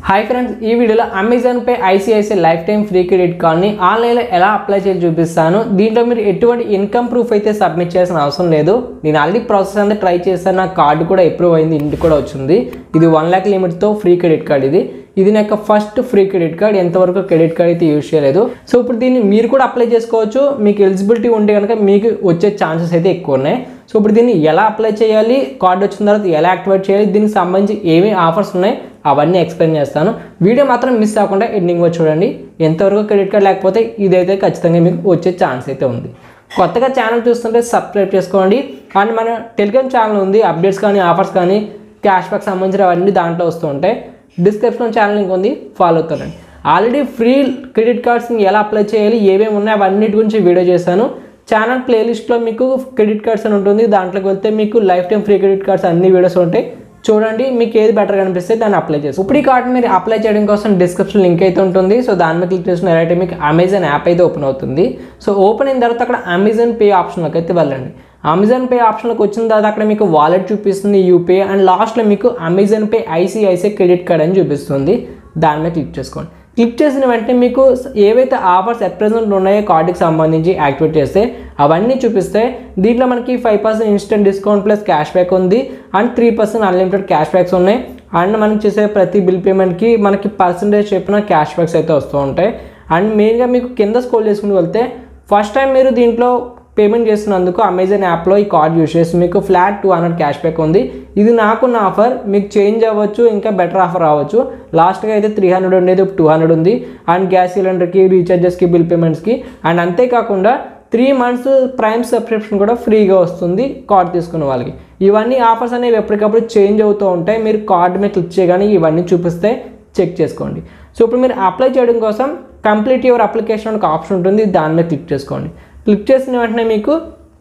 hi friends ఈ వీడియోలో Amazon Pay ICICI life time free credit కార్డ్ని ఆన్లైన్లో ఎలా అప్లై చేసి చూపిస్తాను దీంట్లో మీరు ఎటువంటి ఇన్కమ్ ప్రూఫ్ అయితే సబ్మిట్ చేయాల్సిన అవసరం లేదు నేను ఆల్రెడీ ప్రాసెస్ అంతా ట్రై చేశాను నా కార్డు కూడా అప్రూవ్ అయింది ఇంటికి కూడా వచ్చింది ఇది వన్ ల్యాక్ లిమిట్తో ఫ్రీ క్రెడిట్ కార్డ్ ఇది ఇది నా యొక్క ఫస్ట్ ఫ్రీ క్రెడిట్ కార్డ్ ఎంతవరకు క్రెడిట్ కార్డ్ అయితే యూజ్ చేయలేదు సో ఇప్పుడు దీన్ని మీరు కూడా అప్లై చేసుకోవచ్చు మీకు ఎలిజిబిలిటీ ఉంటే కనుక మీకు వచ్చే ఛాన్సెస్ అయితే ఎక్కువ ఉన్నాయి సో ఇప్పుడు దీన్ని ఎలా అప్లై చేయాలి కార్డ్ వచ్చిన తర్వాత ఎలా యాక్టివేట్ చేయాలి దీనికి సంబంధించి ఏమేమి ఆఫర్స్ ఉన్నాయి అవన్నీ ఎక్స్ప్లెయిన్ చేస్తాను వీడియో మాత్రం మిస్ అవ్వకుండా ఎండింగ్ వచ్చి చూడండి ఎంతవరకు క్రెడిట్ కార్డ్ లేకపోతే ఇదైతే ఖచ్చితంగా మీకు వచ్చే ఛాన్స్ అయితే ఉంది కొత్తగా ఛానల్ చూస్తుంటే సబ్స్క్రైబ్ చేసుకోండి అండ్ మన టెలిగ్రామ్ ఛానల్ ఉంది అప్డేట్స్ కానీ ఆఫర్స్ కానీ క్యాష్ బ్యాక్ సంబంధించిన అవన్నీ దాంట్లో వస్తూ ఉంటాయి డిస్క్రిప్షన్ ఛానల్ లింక్ ఉంది ఫాలో అవుతారండి ఆల్రెడీ ఫ్రీ క్రెడిట్ కార్డ్స్ని ఎలా అప్లై చేయాలి ఏమేమి ఉన్నాయి అవన్నిటి గురించి వీడియో చేశాను ఛానల్ ప్లేలిస్ట్లో మీకు క్రెడిట్ కార్డ్స్ అని ఉంటుంది దాంట్లోకి వెళ్తే మీకు life time free credit cards అన్ని వీడియోస్ ఉంటాయి చూడండి మీకు ఏది బెటర్ కనిపిస్తే దాన్ని అప్లై చేసి ఇప్పుడు ఈ కార్డ్ మీరు అప్లై చేయడం కోసం డిస్క్రిప్షన్ లింక్ అయితే ఉంటుంది సో దాని మీద క్లిక్ చేసిన అయితే మీకు అమెజాన్ యాప్ అయితే ఓపెన్ అవుతుంది సో ఓపెన్ అయిన తర్వాత అక్కడ అమెజాన్ పే ఆప్షన్లోకి అయితే వెళ్ళండి అమెజాన్ పే ఆప్షన్లోకి వచ్చిన తర్వాత అక్కడ మీకు వాలెట్ చూపిస్తుంది యూపీఐ అండ్ లాస్ట్లో మీకు Amazon Pay ICICI credit card అని చూపిస్తుంది దాని మీద క్లిక్ చేసుకోండి క్లిక్ చేసిన వెంటనే మీకు ఏవైతే ఆఫర్స్ ఎట్ ప్రజెంట్ ఉన్నాయో కార్డుకి సంబంధించి యాక్టివేట్ చేస్తే అవన్నీ చూపిస్తే దీంట్లో మనకి five percent instant discount plus cashback ఉంది and three percent unlimited cashbacks ఉన్నాయి అండ్ మనం చేసే ప్రతి బిల్ పేమెంట్కి మనకి పర్సంటేజ్ చెప్పిన క్యాష్ బ్యాక్స్ అయితే వస్తూ ఉంటాయి అండ్ మెయిన్గా మీకు కింద స్కోల్ చేసుకుని వెళ్తే ఫస్ట్ టైం మీరు దీంట్లో పేమెంట్ చేస్తున్నందుకు అమెజాన్ యాప్లో ఈ కార్డ్ యూస్ చేసి మీకు flat two hundred cash cashback ఉంది ఇది నాకున్న ఆఫర్ మీకు చేంజ్ అవ్వచ్చు ఇంకా బెటర్ ఆఫర్ రావచ్చు లాస్ట్గా అయితే త్రీ హండ్రెడ్ ఉండేది టూ హండ్రెడ్ ఉంది అండ్ గ్యాస్ సిలిండర్కి రీఛార్జెస్కి బిల్ పేమెంట్స్కి అండ్ అంతేకాకుండా త్రీ మంత్స్ ప్రైమ్ సబ్స్క్రిప్షన్ కూడా ఫ్రీగా వస్తుంది కార్డ్ తీసుకున్న వాళ్ళకి ఇవన్నీ ఆఫర్స్ అనేవి ఎప్పటికప్పుడు చేంజ్ అవుతూ ఉంటాయి మీరు కార్డ్ మీద క్లిక్ చేయగానే ఇవన్నీ చూపిస్తే చెక్ చేసుకోండి సో ఇప్పుడు మీరు అప్లై చేయడం కోసం కంప్లీట్ యువర్ అప్లికేషన్ ఒక ఆప్షన్ ఉంటుంది దాని మీద క్లిక్ చేసుకోండి క్లిక్ చేసిన వెంటనే మీకు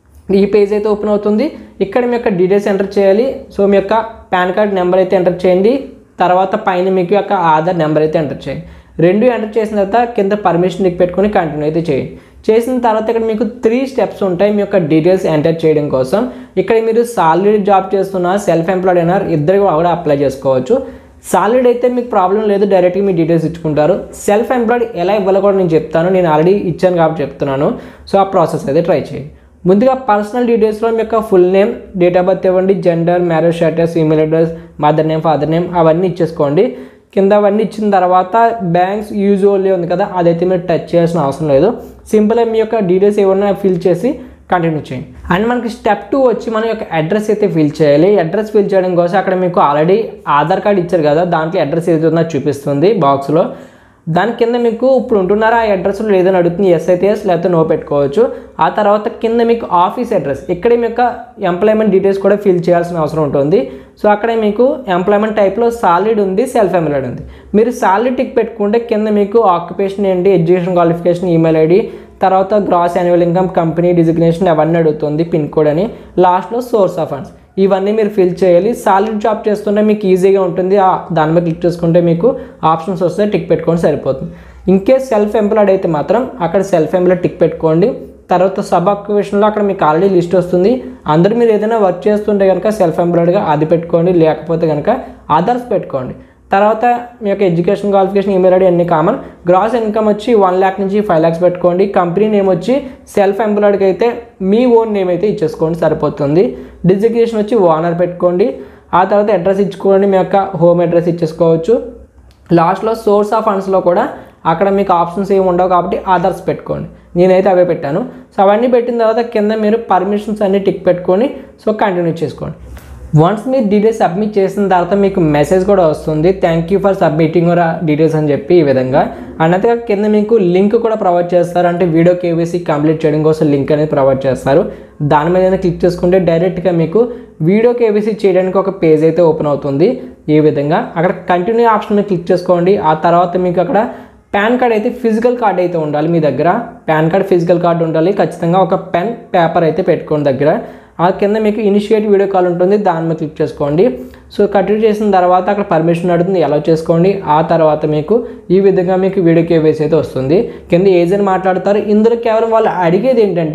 ఈ పేజ్ అయితే ఓపెన్ అవుతుంది ఇక్కడ మీ యొక్క డీటెయిల్స్ ఎంటర్ చేయాలి సో మీ యొక్క పాన్ కార్డ్ నెంబర్ అయితే ఎంటర్ చేయండి తర్వాత పైన మీకు యొక్క ఆధార్ నెంబర్ అయితే ఎంటర్ చేయండి రెండు ఎంటర్ చేసిన తర్వాత కింద పర్మిషన్ టిక్ పెట్టుకొని కంటిన్యూ అయితే చేయండి చేసిన తర్వాత ఇక్కడ మీకు త్రీ స్టెప్స్ ఉంటాయి మీ యొక్క డీటెయిల్స్ ఎంటర్ చేయడం కోసం ఇక్కడ మీరు సాలరీ జాబ్ చేస్తున్న సెల్ఫ్ ఎంప్లాయిడ్ అయినా ఇద్దరు కూడా అప్లై చేసుకోవచ్చు సాలిడ్ అయితే మీకు ప్రాబ్లం లేదు డైరెక్ట్గా మీ డీటెయిల్స్ ఇచ్చుకుంటారు సెల్ఫ్ ఎంప్లాయిడ్ ఎలా ఇవ్వాలో కూడా నేను చెప్తాను నేను ఆల్రెడీ ఇచ్చాను కాబట్టి చెప్తున్నాను సో ఆ ప్రాసెస్ అయితే ట్రై చేయండి ముందుగా పర్సనల్ డీటెయిల్స్లో మీ యొక్క full name date of birth ఇవ్వండి gender marriage status email address mother name father name అవన్నీ ఇచ్చేసుకోండి కింద అవన్నీ ఇచ్చిన తర్వాత బ్యాంక్స్ యూజువల్లీ ఉంది కదా అదైతే మీరు టచ్ చేయాల్సిన అవసరం లేదు సింపుల్గా మీ యొక్క డీటెయిల్స్ ఏమన్నా ఫిల్ చేసి కంటిన్యూ చేయండి అండ్ మనకి స్టెప్ టూ వచ్చి మన యొక్క అడ్రస్ అయితే ఫిల్ చేయాలి అడ్రస్ ఫిల్ చేయడం కోసం అక్కడ మీకు ఆల్రెడీ ఆధార్ కార్డ్ ఇచ్చారు కదా దాంట్లో అడ్రస్ ఏదైతే ఉందో చూపిస్తుంది బాక్స్లో దాని కింద మీకు ఇప్పుడు ఉంటున్నారా ఆ అడ్రస్లో లేదని అడుగుతుంది ఎస్ అయితే ఎస్ లేకపోతే నో పెట్టుకోవచ్చు ఆ తర్వాత కింద మీకు ఆఫీస్ అడ్రస్ ఇక్కడే మీ యొక్క ఎంప్లాయ్మెంట్ డీటెయిల్స్ కూడా ఫిల్ చేయాల్సిన అవసరం ఉంటుంది సో అక్కడే మీకు ఎంప్లాయ్మెంట్ టైప్లో సాలిడ్ ఉంది సెల్ఫ్ ఎంప్లాయిడ్ ఉంది మీరు సాలిడ్ టిక్ పెట్టుకుంటే కింద మీకు ఆక్యుపేషన్ ఏంటి ఎడ్యుకేషన్ క్వాలిఫికేషన్ ఈమెయిల్ ఐడి తర్వాత gross annual income company designation అవన్నీ అడుగుతుంది పిన్ కోడ్ అని లాస్ట్లో సోర్స్ ఆఫ్ ఫండ్స్ ఇవన్నీ మీరు ఫిల్ చేయాలి సాలిడ్ జాబ్ చేస్తుంటే మీకు ఈజీగా ఉంటుంది ఆ దాని మీద క్లిక్ చేసుకుంటే మీకు ఆప్షన్స్ వస్తే టిక్ పెట్టుకొని సరిపోతుంది ఇంకేస్ సెల్ఫ్ ఎంప్లాయిడ్ అయితే మాత్రం అక్కడ సెల్ఫ్ ఎంప్లాయిడ్ టిక్ పెట్టుకోండి తర్వాత సబ్ ఆక్యుపేషన్లో అక్కడ మీకు ఆల్రెడీ లిస్ట్ వస్తుంది అందరూ మీరు ఏదైనా వర్క్ చేస్తుంటే కనుక సెల్ఫ్ ఎంప్లాయిడ్గా అది పెట్టుకోండి లేకపోతే కనుక అదర్స్ పెట్టుకోండి తర్వాత మీ యొక్క ఎడ్యుకేషన్ క్వాలిఫికేషన్ ఈమెయిల్ ఐడి అన్ని కామన్ గ్రాస్ ఇన్కమ్ వచ్చి వన్ ల్యాక్ నుంచి ఫైవ్ ల్యాక్స్ పెట్టుకోండి కంపెనీ నేమ్ వచ్చి సెల్ఫ్ ఎంప్లాయిడ్కి అయితే మీ ఓన్ నేమ్ అయితే ఇచ్చేసుకోండి సరిపోతుంది డిజిగ్నేషన్ వచ్చి ఓనర్ పెట్టుకోండి ఆ తర్వాత అడ్రస్ ఇచ్చుకోండి మీ యొక్క హోమ్ అడ్రస్ ఇచ్చేసుకోవచ్చు లాస్ట్లో సోర్స్ ఆఫ్ ఫండ్స్లో కూడా అక్కడ మీకు ఆప్షన్స్ ఏమి ఉండవు కాబట్టి ఆధార్స్ పెట్టుకోండి నేనైతే అవే పెట్టాను సో అవన్నీ పెట్టిన తర్వాత కింద మీరు పర్మిషన్స్ అన్ని టిక్ పెట్టుకొని సో కంటిన్యూ చేసుకోండి వన్స్ మీరు డీటెయిల్స్ సబ్మిట్ చేసిన తర్వాత మీకు మెసేజ్ కూడా వస్తుంది thank you for submitting your details అని చెప్పి ఈ విధంగా అండ్ అంతే కింద మీకు లింక్ కూడా ప్రొవైడ్ చేస్తారు అంటే వీడియో కేవీసీ కంప్లీట్ చేయడం కోసం లింక్ అనేది ప్రొవైడ్ చేస్తారు దాని మీద క్లిక్ చేసుకుంటే డైరెక్ట్గా మీకు వీడియో కేవీసీ చేయడానికి ఒక పేజ్ అయితే ఓపెన్ అవుతుంది ఈ విధంగా అక్కడ కంటిన్యూ ఆప్షన్ మీద క్లిక్ చేసుకోండి ఆ తర్వాత మీకు అక్కడ పాన్ కార్డ్ అయితే ఫిజికల్ కార్డ్ అయితే ఉండాలి మీ దగ్గర పాన్ కార్డ్ ఫిజికల్ కార్డ్ ఉండాలి ఖచ్చితంగా ఒక పెన్ పేపర్ అయితే పెట్టుకోండి దగ్గర ఆ కింద మీకు ఇనిషియేట్ వీడియో కాల్ ఉంటుంది దాని మీద క్లిక్ చేసుకోండి సో కంటిన్యూ చేసిన తర్వాత అక్కడ పర్మిషన్ అడుగుతుంది ఎలా చేసుకోండి ఆ తర్వాత మీకు ఈ విధంగా మీకు వీడియో కేవైసీ అయితే వస్తుంది కింద ఏజ్ అని మాట్లాడతారు ఇందులో కేవలం వాళ్ళు అడిగేది ఏంటంటే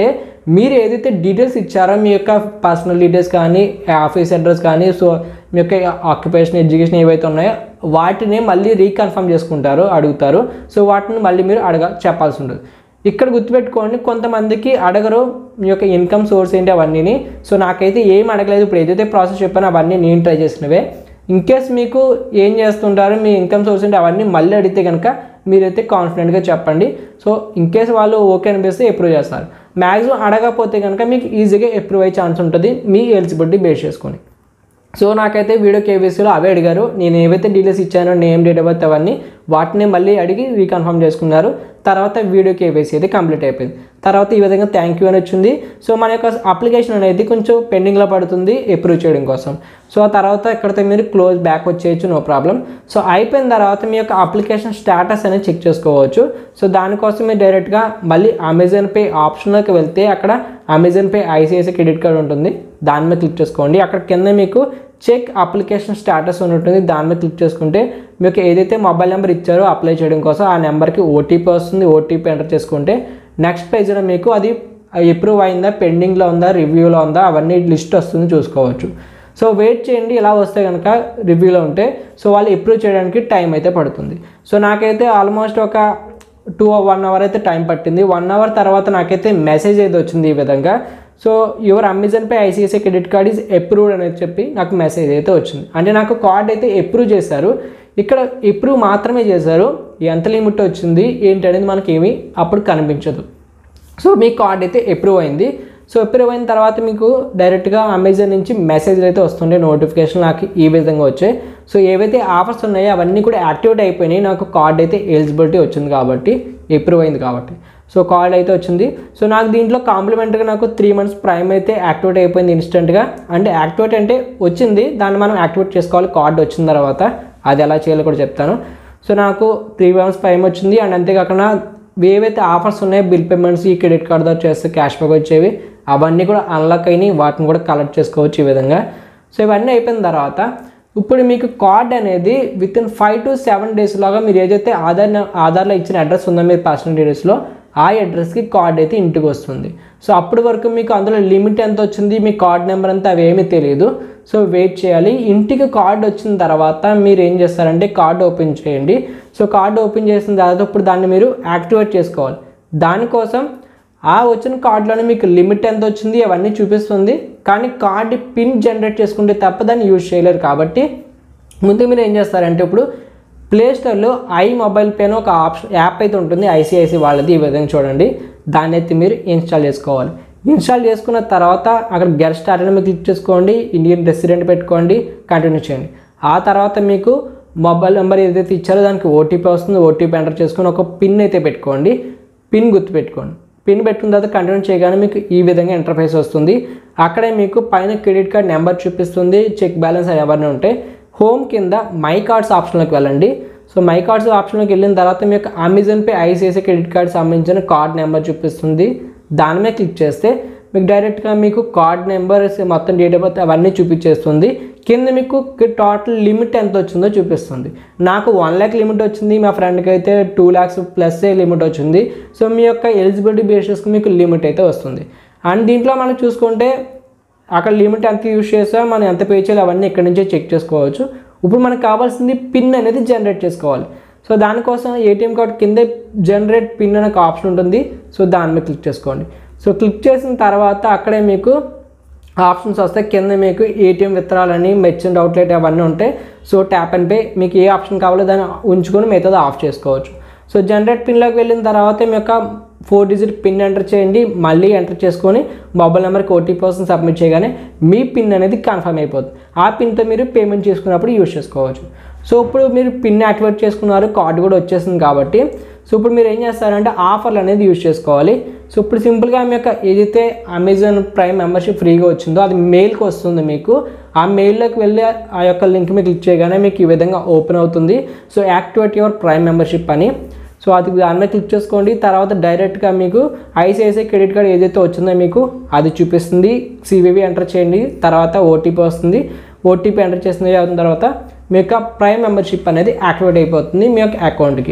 మీరు ఏదైతే డీటెయిల్స్ ఇచ్చారో మీ యొక్క పర్సనల్ డీటెయిల్స్ కానీ ఆఫీస్ అడ్రస్ కానీ సో మీ యొక్క ఆక్యుపేషన్ ఎడ్యుకేషన్ ఏవైతే ఉన్నాయో వాటిని మళ్ళీ రీకన్ఫర్మ్ చేసుకుంటారు అడుగుతారు సో వాటిని మళ్ళీ మీరు అడగ చెప్పాల్సి ఉంటుంది ఇక్కడ గుర్తుపెట్టుకోండి కొంతమందికి అడగరు మీ యొక్క ఇన్కమ్ సోర్స్ ఏంటి అవన్నీని సో నాకైతే ఏం అడగలేదు ఇప్పుడు ఏదైతే ప్రాసెస్ చెప్పానో అవన్నీ నేను ట్రై చేసినవే ఇన్ కేస్ మీకు ఏం చేస్తుంటారు మీ ఇన్కమ్ సోర్స్ ఏంటి అవన్నీ మళ్ళీ అడిగితే కనుక మీరైతే కాన్ఫిడెంట్గా చెప్పండి సో ఇన్ కేస్ వాళ్ళు ఓకే అనిపిస్తే అప్రూవ్ చేస్తారు మ్యాక్సిమం అడగకపోతే కనుక మీకు ఈజీగా అప్రూవ్ అయ్యే ఛాన్స్ ఉంటుంది మీ ఎలిజిబిలిటీ బేస్ చేసుకొని సో నాకైతే వీడియో కేవీసీలో అవే అడిగారు నేను ఏవైతే డీటెయిల్స్ ఇచ్చానో నేమ్ డేట్ ఆఫ్ బర్త్ అవన్నీ వాటిని మళ్ళీ అడిగి రీకన్ఫర్మ్ చేసుకున్నారు తర్వాత వీడియో కేవైసీ అయితే కంప్లీట్ అయిపోయింది తర్వాత ఈ విధంగా థ్యాంక్ యూ అని వచ్చింది సో మన యొక్క అప్లికేషన్ అనేది కొంచెం పెండింగ్లో పడుతుంది అప్రూవ్ చేయడం కోసం సో ఆ తర్వాత ఇక్కడితో మీరు క్లోజ్ బ్యాక్ వచ్చేయచ్చు నో ప్రాబ్లం సో అయిపోయిన తర్వాత మీ యొక్క అప్లికేషన్ స్టేటస్ అనేది చెక్ చేసుకోవచ్చు సో దానికోసం మీరు డైరెక్ట్గా మళ్ళీ అమెజాన్ పే ఆప్షన్లోకి వెళ్తే అక్కడ Amazon Pay ICICI credit card ఉంటుంది దాని మీద క్లిక్ చేసుకోండి అక్కడ కింద మీకు చెక్ అప్లికేషన్ స్టేటస్ అని ఉంటుంది దాని మీద క్లిక్ చేసుకుంటే మీకు ఏదైతే మొబైల్ నెంబర్ ఇచ్చారో అప్లై చేయడం కోసం ఆ నెంబర్కి ఓటీపీ వస్తుంది ఓటీపీ ఎంటర్ చేసుకుంటే నెక్స్ట్ పేజ్లో మీకు అది అప్రూవ్ అయిందా పెండింగ్లో ఉందా రివ్యూలో ఉందా అవన్నీ లిస్ట్ వస్తుంది చూసుకోవచ్చు సో వెయిట్ చేయండి ఇలా వస్తే కనుక రివ్యూలో ఉంటే సో వాళ్ళు అప్రూవ్ చేయడానికి టైం అయితే పడుతుంది సో నాకైతే ఆల్మోస్ట్ ఒక టూ వన్ అవర్ అయితే టైం పట్టింది వన్ అవర్ తర్వాత నాకైతే మెసేజ్ అయితే వచ్చింది ఈ విధంగా so your Amazon Pay ICICI credit card is approved అనేది చెప్పి నాకు మెసేజ్ అయితే వచ్చింది అంటే నాకు కార్డ్ అయితే అప్రూవ్ చేశారు ఇక్కడ అప్రూవ్ మాత్రమే చేశారు ఎంత లిమిట్ వచ్చింది ఏంటి అనేది మనకి ఏమీ అప్పుడు కనిపించదు సో మీ కార్డ్ అయితే అప్రూవ్ అయింది సో అప్రూవ్ అయిన తర్వాత మీకు డైరెక్ట్గా అమెజాన్ నుంచి మెసేజ్లు అయితే వస్తుండే నోటిఫికేషన్ నాకు ఈ విధంగా వచ్చాయి సో ఏవైతే ఆఫర్స్ ఉన్నాయో అవన్నీ కూడా యాక్టివేట్ అయిపోయినాయి నాకు కార్డ్ అయితే ఎలిజిబిలిటీ వచ్చింది కాబట్టి అప్రూవ్ అయింది కాబట్టి సో కార్డ్ అయితే వచ్చింది సో నాకు దీంట్లో కాంప్లిమెంట్గా నాకు త్రీ మంత్స్ ప్రైమ్ అయితే యాక్టివేట్ అయిపోయింది ఇన్స్టెంట్గా అంటే యాక్టివేట్ అంటే వచ్చింది దాన్ని మనం యాక్టివేట్ చేసుకోవాలి కార్డ్ వచ్చిన తర్వాత అది ఎలా చేయాలో కూడా చెప్తాను సో నాకు త్రీ మంత్స్ ప్రైమ్ వచ్చింది అండ్ అంతేకాకుండా ఏవైతే ఆఫర్స్ ఉన్నాయో బిల్ పేమెంట్స్ ఈ క్రెడిట్ కార్డ్ ద్వారా చేస్తే క్యాష్ బ్యాక్ వచ్చేవి అవన్నీ కూడా అన్లాక్ అయినాయి వాటిని కూడా కలెక్ట్ చేసుకోవచ్చు ఈ విధంగా సో ఇవన్నీ అయిపోయిన తర్వాత ఇప్పుడు మీకు కార్డ్ అనేది within five to seven days లాగా మీరు ఏదైతే ఆధార్ న- ఆధార్లో ఇచ్చిన అడ్రస్ ఉందో మీ పర్సనల్ డీటెయిల్స్లో ఆ అడ్రస్కి కార్డ్ అయితే ఇంటికి వస్తుంది సో అప్పటి వరకు మీకు అందులో లిమిట్ ఎంత వచ్చింది మీ కార్డ్ నెంబర్ అంతా అవేమీ తెలియదు సో వెయిట్ చేయాలి ఇంటికి కార్డ్ వచ్చిన తర్వాత మీరు ఏం చేస్తారంటే కార్డ్ ఓపెన్ చేయండి సో కార్డ్ ఓపెన్ చేసిన తర్వాత ఇప్పుడు దాన్ని మీరు యాక్టివేట్ చేసుకోవాలి దానికోసం ఆ వచ్చిన కార్డులోనే మీకు లిమిట్ ఎంత వచ్చింది అవన్నీ చూపిస్తుంది కానీ కార్డు పిన్ జనరేట్ చేసుకుంటే తప్ప దాన్ని యూజ్ చేయలేరు కాబట్టి ముందు మీరు ఏం చేస్తారంటే ఇప్పుడు ప్లే స్టోర్లో ఐ మొబైల్ పే అని ఒక ఆప్షన్ యాప్ అయితే ఉంటుంది ఐసిఐసి వాళ్ళది ఈ విధంగా చూడండి దాన్ని అయితే మీరు ఇన్స్టాల్ చేసుకోవాలి ఇన్స్టాల్ చేసుకున్న తర్వాత అక్కడ గెట్ స్టార్ట్ అని మీరు క్లిక్ చేసుకోండి ఇండియన్ రెసిడెంట్ పెట్టుకోండి కంటిన్యూ చేయండి ఆ తర్వాత మీకు మొబైల్ నెంబర్ ఏదైతే ఇచ్చారో దానికి ఓటీపీ వస్తుంది ఓటీపీ ఎంటర్ చేసుకొని ఒక పిన్ అయితే పెట్టుకోండి పిన్ గుర్తుపెట్టుకోండి పిన్ పెట్టుకున్న తర్వాత కంటిన్యూ చేయగానే మీకు ఈ విధంగా ఇంటర్ఫేస్ వస్తుంది అక్కడే మీకు పైన క్రెడిట్ కార్డ్ నెంబర్ చూపిస్తుంది చెక్ బ్యాలెన్స్ అని ఎవరిని ఉంటే హోమ్ కింద మై కార్డ్స్ ఆప్షన్లోకి వెళ్ళండి సో మై కార్డ్స్ ఆప్షన్లోకి వెళ్ళిన తర్వాత మీకు Amazon Pay ICICI credit card సంబంధించిన కార్డ్ నెంబర్ చూపిస్తుంది దాని మీద క్లిక్ చేస్తే మీకు డైరెక్ట్గా మీకు కార్డ్ నెంబర్స్ మొత్తం డేట్ ఆఫ్ బర్త్ అవన్నీ చూపించేస్తుంది కింద మీకు టోటల్ లిమిట్ ఎంత వచ్చిందో చూపిస్తుంది నాకు వన్ ల్యాక్ లిమిట్ వచ్చింది మా ఫ్రెండ్కి అయితే టూ ల్యాక్స్ ప్లస్ లిమిట్ వచ్చింది సో మీ యొక్క ఎలిజిబిలిటీ బేసిస్కి మీకు లిమిట్ అయితే వస్తుంది అండ్ దీంట్లో మనం చూసుకుంటే అక్కడ లిమిట్ ఎంత యూజ్ చేసా మనం ఎంత పే చేయాలి అవన్నీ ఇక్కడ నుంచే చెక్ చేసుకోవచ్చు ఇప్పుడు మనకు కావాల్సింది పిన్ అనేది జనరేట్ చేసుకోవాలి సో దానికోసం ఏటీఎం కార్డ్ కింద జనరేట్ పిన్ అనే ఒక ఆప్షన్ ఉంటుంది సో దాని మీద క్లిక్ చేసుకోండి సో క్లిక్ చేసిన తర్వాత అక్కడే మీకు ఆప్షన్స్ వస్తాయి కింద మీకు ఏటీఎం విత్తనాలని మెర్చెంట్ అవుట్లెట్ అవన్నీ ఉంటాయి సో ట్యాప్ అండ్ పే మీకు ఏ ఆప్షన్ కావాలో దాన్ని ఉంచుకొని మిగతాది ఆఫ్ చేసుకోవచ్చు సో జనరేట్ పిన్లోకి వెళ్ళిన తర్వాత మీ యొక్క ఫోర్ డిజిట్ పిన్ ఎంటర్ చేయండి మళ్ళీ ఎంటర్ చేసుకొని మొబైల్ నెంబర్కి ఓటీపీ వస్తుంది సబ్మిట్ చేయగానే మీ పిన్ అనేది కన్ఫర్మ్ అయిపోతుంది ఆ పిన్తో మీరు పేమెంట్ చేసుకున్నప్పుడు యూజ్ చేసుకోవచ్చు సో ఇప్పుడు మీరు పిన్ యాక్టివేట్ చేసుకున్నారు కార్డు కూడా వచ్చేసింది కాబట్టి సో ఇప్పుడు మీరు ఏం చేస్తారంటే ఆఫర్లు అనేది యూజ్ చేసుకోవాలి సో ఇప్పుడు సింపుల్గా మీ యొక్క ఏదైతే అమెజాన్ ప్రైమ్ మెంబర్షిప్ ఫ్రీగా వచ్చిందో అది మెయిల్కి వస్తుంది మీకు ఆ మెయిల్లోకి వెళ్ళి ఆ యొక్క లింక్ మీద క్లిక్ చేయగానే మీకు ఈ విధంగా ఓపెన్ అవుతుంది so activate your prime membership అని సో అది దాని మీద క్లిక్ చేసుకోండి తర్వాత డైరెక్ట్గా మీకు ఐసిఐసిఐ క్రెడిట్ కార్డ్ ఏదైతే వచ్చిందో మీకు అది చూపిస్తుంది సివివి ఎంటర్ చేయండి తర్వాత ఓటీపీ వస్తుంది ఓటీపీ ఎంటర్ చేసిన తర్వాత మీ యొక్క ప్రైమ్ మెంబర్షిప్ అనేది యాక్టివేట్ అయిపోతుంది మీ యొక్క అకౌంట్కి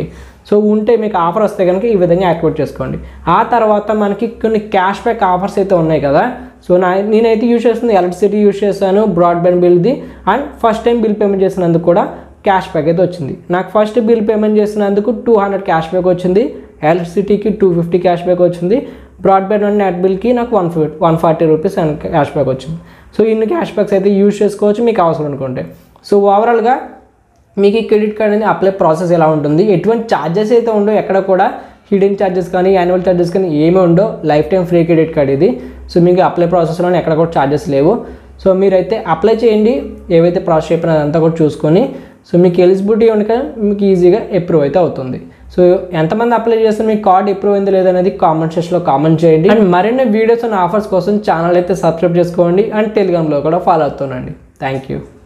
సో ఉంటే మీకు ఆఫర్ వస్తే కనుక ఈ విధంగా యాక్టివేట్ చేసుకోండి ఆ తర్వాత మనకి కొన్ని క్యాష్ బ్యాక్ ఆఫర్స్ అయితే ఉన్నాయి కదా సో నా నేనైతే యూజ్ చేస్తుంది ఎలక్ట్రిసిటీ యూజ్ చేశాను బ్రాడ్బ్యాండ్ బిల్ది and first time bill payment చేసినందుకు కూడా క్యాష్ బ్యాక్ అయితే వచ్చింది నాకు ఫస్ట్ బిల్ పేమెంట్ చేసినందుకు టూ హండ్రెడ్ క్యాష్ బ్యాక్ వచ్చింది ఎలక్ట్రిసిటీకి టూ ఫిఫ్టీ క్యాష్ బ్యాక్ వచ్చింది బ్రాడ్బ్యాండ్ అండ్ నెట్ బిల్కి నాకు one fifty one forty rupees and cash back వచ్చింది సో ఇన్ని క్యాష్ బ్యాక్స్ అయితే యూజ్ చేసుకోవచ్చు మీకు అవసరం అనుకుంటే సో ఓవరాల్గా మీకు ఈ క్రెడిట్ కార్డ్ అనేది అప్లై ప్రాసెస్ ఎలా ఉంటుంది ఎటువంటి ఛార్జెస్ అయితే ఉండవు ఎక్కడ కూడా హిడెన్ ఛార్జెస్ కానీ యాన్యువల్ ఛార్జెస్ కానీ ఏమీ ఉండవు life time free credit card ఇది సో మీకు అప్లై ప్రాసెస్లో ఎక్కడ కూడా ఛార్జెస్ లేవు సో మీరైతే అప్లై చేయండి ఏవైతే ప్రాసెస్ చెప్పినా అదంతా కూడా చూసుకొని సో మీకు ఎలిజిబిలిటీ ఉండక మీకు ఈజీగా అప్రూవ్ అయితే అవుతుంది సో ఎంతమంది అప్లై చేస్తే మీకు కార్డ్ అప్రూవ్ అయింది లేదనేది కామెంట్ సెక్షన్లో కామెంట్ చేయండి అండ్ మరిన్ని వీడియోస్ అండ్ ఆఫర్స్ కోసం ఛానల్ అయితే సబ్స్క్రైబ్ చేసుకోండి అండ్ టెలిగ్రామ్లో కూడా ఫాలో అవుతుండండి థ్యాంక్ యూ